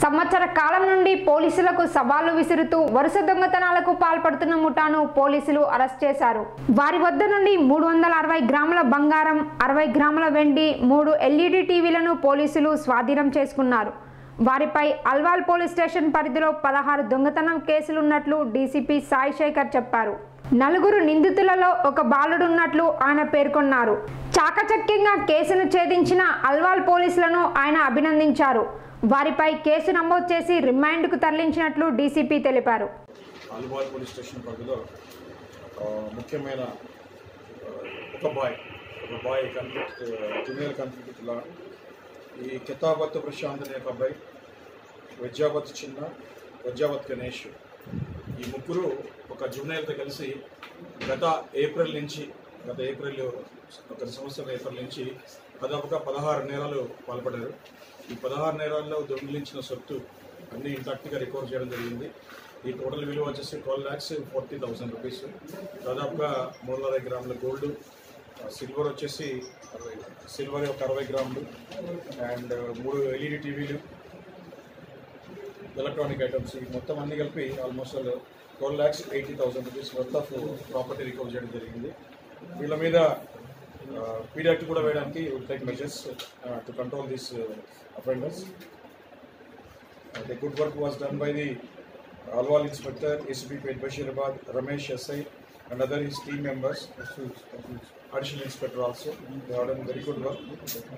సంవత్సర కాలం నుండి పోలీసులకు సవాళ్లు విసురుతూ వరుస దొంగతనాలకు పాల్పడుతున్న ముఠాను పోలీసులు అరెస్ట్ చేశారు వారి వద్ద నుండి మూడు వందల అరవై గ్రాముల బంగారం అరవై గ్రాముల వెండి మూడు ఎల్ఈడి టీవీలను పోలీసులు స్వాధీనం చేసుకున్నారు వారిపై అల్వాల్ పోలీస్ స్టేషన్ పరిధిలో పదహారు దొంగతనం కేసులున్నట్లు డీసీపీ సాయి శేఖర్ చెప్పారు నలుగురు నిందితులలో ఒక బాలుడున్నట్లు ఆయన పేర్కొన్నారు చాకచక్యంగా కేసును ఛేదించిన అల్వాల్ పోలీసులను ఆయన అభినందించారు వారిపై కేసు నమోదు చేసి రిమాండ్కు తరలించినట్లు డీసీపీ తెలిపారు ఆలిబాల్ పోలీస్ స్టేషన్ పరిధిలో ఆ, ముఖ్యమైన ఆ, ఒక బాయ్ ఒక బాయ్ కన్ఫ్లిక్ట్ జూనియర్ కన్ఫ్లిక్ట్ లా ఈ కితాబత్ ప్రశాంత్ అనే ఒక అబ్బాయి విద్యావత్ చిన్న విద్యావత్ గణేష్ ఈ ముగ్గురు ఒక జూనియర్తో కలిసి గత ఏప్రిల్ నుంచి గత ఏప్రిల్ ఒక సంవత్సరం ఏప్రిల్ నుంచి దాదాపుగా పదహారు నేరాలు పాల్పడ్డారు ఈ పదహారు నేరాల్లో దొంగిలించిన సొత్తు అన్ని ఇంటాక్ట్గా రికవర్ చేయడం జరిగింది ఈ టోటల్ విలువ వచ్చేసి twelve lakhs forty thousand rupees దాదాపుగా మూడు అరవై గ్రాముల గోల్డ్ సిల్వర్ వచ్చేసి అరవై సిల్వర్ ఒక అరవై గ్రాములు అండ్ మూడు ఎల్ఈడి టీవీలు ఎలక్ట్రానిక్ ఐటమ్స్ ఈ మొత్తం అన్ని కలిపి almost twelve lakhs eighty thousand rupees worth of property recover చేయడం జరిగింది వీళ్ళ మీద పీడియాక్ట్ కూడా వేయడానికి will take measures to control this offenders the good work was done by the Alwal inspector ACP Pet Basheerabad Ramesh SI and other his team members additional inspector also they have done very good work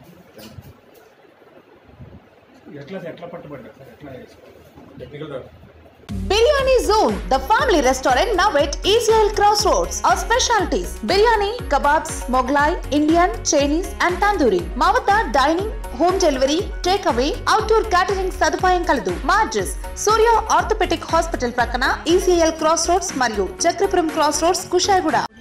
ఎట్లా ఎట్లా పట్టుబడ్డారు sir ఎట్లా technical Biryani Zone, the family restaurant now at ECL Crossroads. Our specialties biryani, kebabs, Moglai, Indian, Chinese, and tandoori. మా వద్ద dining home delivery take away outdoor catering సదుపాయం కలదు మా address Surya orthopaedic hospital ప్రక్కన ఈసీఎల్ క్రాస్ రోడ్స్ మరియు Chakrapuram cross roads Kushaiguda